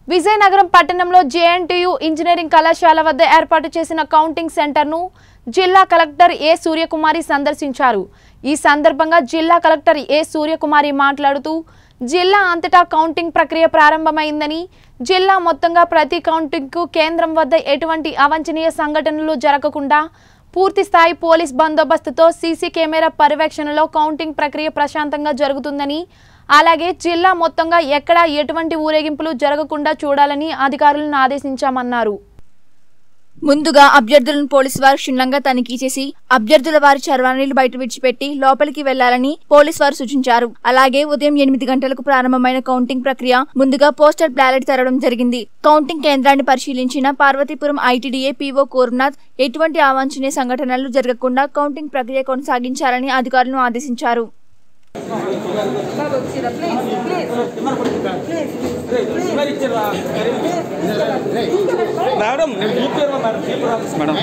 విజయనగరం పట్టణంలో JNTU engineering కళాశాల వద్ద ఏర్పాటు చేసిన కౌంటింగ్ సెంటర్ను జిల్లా కలెక్టర్ ఏ సూర్యకుమారి సందర్శించారు ఈ సందర్భంగా జిల్లా కలెక్టర్ ఏ సూర్యకుమారి మాట్లాడుతూ జిల్లా అంతటా కౌంటింగ్ ప్రక్రియ ప్రారంభమైందని జిల్లా మొత్తంగా ప్రతి కౌంటింగ్కు కేంద్రం వద్ద ఎటువంటి అవాంఛనీయ సంఘటనలు జరగకుండా పూర్తి స్థాయి పోలీస్ బందోబస్తుతో సీసీ కెమెరా పర్యవేక్షణలో కౌంటింగ్ ప్రక్రియ ప్రశాంతంగా జరుగుతుందని అలాగే జిల్లా మొత్తంగా ఎక్కడా ఎటువంటి ఊరేగింపులు జరగకుండా చూడాలని అధికారులను ఆదేశించామన్నారు ముందుగా అభ్యర్థులను పోలీసు వారు క్షుణ్ణంగా తనిఖీ చేసి అభ్యర్థుల వారి చర్వాణీలు బయట విడిచిపెట్టి లోపలికి వెళ్లాలని పోలీసు వారు సూచించారు అలాగే ఉదయం ఎనిమిది గంటలకు ప్రారంభమైన కౌంటింగ్ ప్రక్రియ ముందుగా పోస్టల్ బ్యాలెట్ తెరవడం జరిగింది కౌంటింగ్ కేంద్రాన్ని పరిశీలించిన పార్వతీపురం ఐటీడీఏ పీఓ కోరునాథ్ ఎటువంటి అవాంఛనీయ సంఘటనలు జరగకుండా కౌంటింగ్ ప్రక్రియ కొనసాగించాలని అధికారులను ఆదేశించారు మేడం నేను చూపాను మేడం పేపర్ ఆఫీస్ మేడం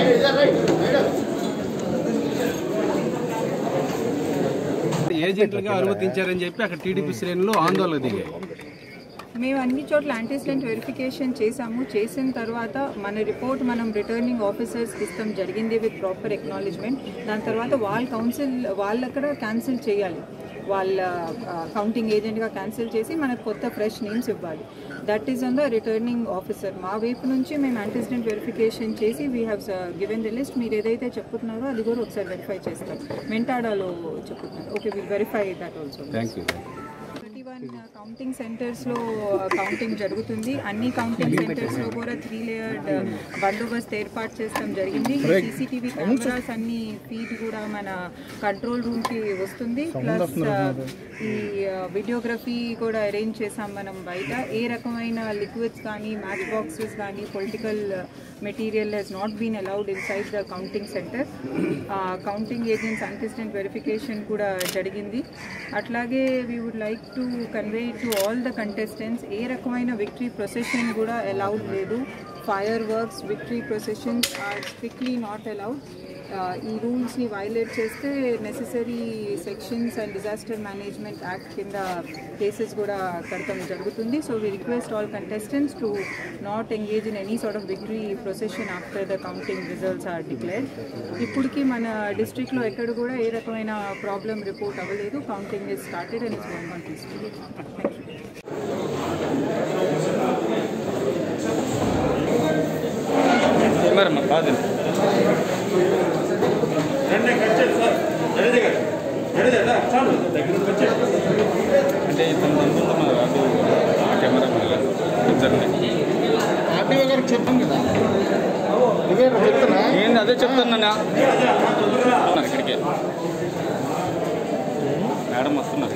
ఏజెంట్లుగా అనుమతించారని చెప్పి అక్కడ టీడీపీ శ్రేణులు ఆందోళన దిగాయి మేము అన్ని చోట్ల యాంటీసిడెంట్ వెరిఫికేషన్ చేసాము చేసిన తర్వాత మన రిపోర్ట్ మనం రిటర్నింగ్ ఆఫీసర్స్కి ఇస్తాం జరిగింది విత్ ప్రాపర్ ఎక్నాలజ్మెంట్ దాని తర్వాత వాళ్ళ కౌన్సిల్ వాళ్ళు అక్కడ క్యాన్సిల్ చేయాలి వాళ్ళ కౌంటింగ్ ఏజెంట్గా క్యాన్సిల్ చేసి మనకు కొత్త ఫ్రెష్ నేమ్స్ ఇవ్వాలి that is on the returning officer మా వైపు నుంచి మేము యాంటీసిడెంట్ వెరిఫికేషన్ చేసి we have given the list మీరు ఏదైతే చెప్తున్నారో అది కూడా ఒకసారి వెరిఫై చేస్తాం మెంటాడాలో చెప్తున్నారు okay will verify that also thank you thirty one counting సెంటర్స్లో కౌంటింగ్ జరుగుతుంది అన్ని కౌంటింగ్ సెంటర్స్లో కూడా త్రీ లేయర్డ్ బందోబస్తు ఏర్పాటు చేస్తాం జరిగింది సీసీటీవీ కెమెరాస్ అన్ని ఫీడ్ కూడా మన కంట్రోల్ రూమ్కి వస్తుంది ప్లస్ ఈ వీడియోగ్రఫీ కూడా అరేంజ్ చేసాం మనం బయట ఏ రకమైన లిక్విడ్స్ కానీ మ్యాచ్ బాక్సెస్ కానీ political material has not been allowed inside the counting centre counting agents antecedent verification కూడా జరిగింది అట్లాగే we would like to convey to all the contestants ఏ రకమైన విక్టరీ ప్రొసెషన్ కూడా అలౌడ్ లేదు fireworks victory processions are strictly not allowed ఈ రూల్స్ని వైలేట్ చేస్తే necessary sections and disaster management act కింద కేసెస్ కూడా కడతాం జరుగుతుంది so we request all contestants to not engage in any sort of victory procession after the counting results are declared ఇప్పటికీ మన డిస్ట్రిక్ట్లో ఎక్కడ కూడా ఏ రకమైన ప్రాబ్లం రిపోర్ట్ అవ్వలేదు counting is started and it's going on peacefully thank you madam బాగా అంటే ఇతను అనుకుంటున్నారు అటు ఆ కెమెరా ఇద్దరిని ఆర్టీఓ గారికి చెప్పాం కదా నువ్వేనా చెప్తున్నా ఏంది అదే చెప్తున్నా ఇక్కడికి మేడం వస్తున్నారు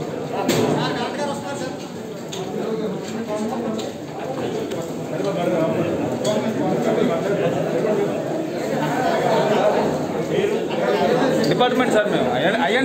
సార్